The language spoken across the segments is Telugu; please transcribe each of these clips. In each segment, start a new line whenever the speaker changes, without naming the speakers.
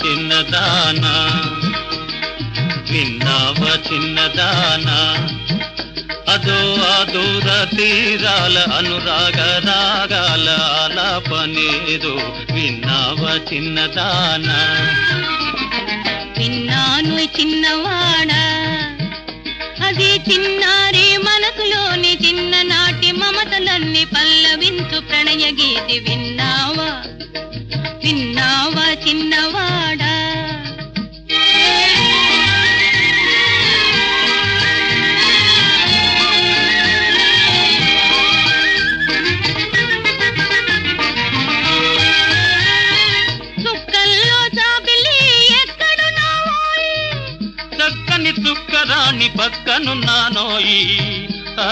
చిన్నదానా విన్నావా చిన్నదానా అదో ఆ దూర తీరాల అనురాగ రాగాల ఆలాపనేదో విన్నావా చిన్నదానా
విన్నాను చిన్నవాడా అది చిన్నారి మనసులోని చిన్ననాటి మమతలన్నీ పల్లవించు ప్రణయ గీతి విన్నావా విన్నావా చిన్నవాడా చుక్కల్లో చాపిలి ఎక్కడున్నావోయ్
చక్కని చుక్కరాణి పక్కనున్నానోయి ఆ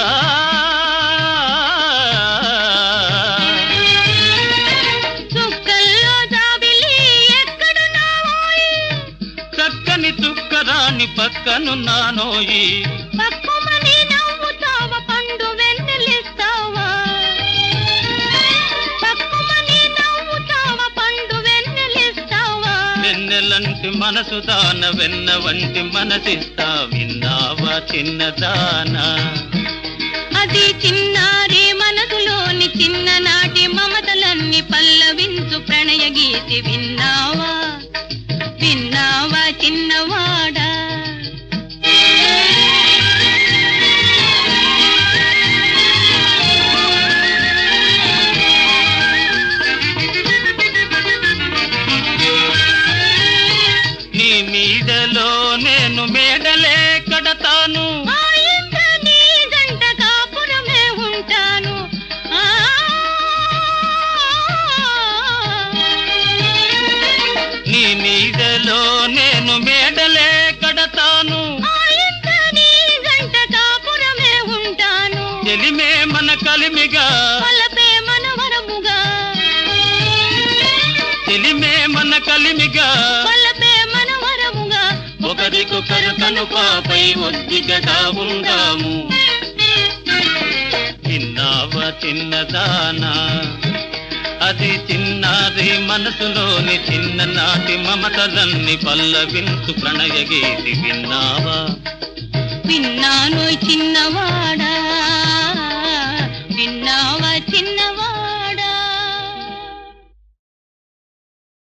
చుక్కల్లో జాబిలి ఎక్కడున్నావోయ్
చక్కని చుక్కరాణి పక్కనున్నానోయి
పక్కుమని నవ్వుతావా పండు వెన్నెలిస్తావా పక్కుమని నవ్వుతావా పండు వెన్నెలిస్తావా
వెన్నెలంటి మనసు దాన వెన్న వంటి మనసిస్తా విన్నావా చిన్నదానా
అది చిన్నారి మనసులోని చిన్ననాటి మమతలన్నీ పల్లవించు ప్రణయ గీతి విన్నావా విన్నావా చిన్నవాడా
నీ నీడలో నేను మేడలే కడతాను
ఆ ఇంట నీ జంట కాపురమే ఉంటాను ఆ
నీ నీడలో నేను మేడలే కడతాను
ఆ ఇంట నీ జంట కాపురమే ఉంటాను
చెలిమే మన కలిమిగా
వలపే మనవరముగా
చెలిమే మన కలిమిగా
వలపే మనవరముగా
ఒకరికొకరు కను పాపై ఒద్దికగా ఉందాము విన్నావా చిన్నదానా అది చిన్నారి మనసులోని చిన్ననాటి మమతలన్నీ పల్లవించు ప్రణయ గీతి విన్నావా
విన్నాను చిన్నవాడ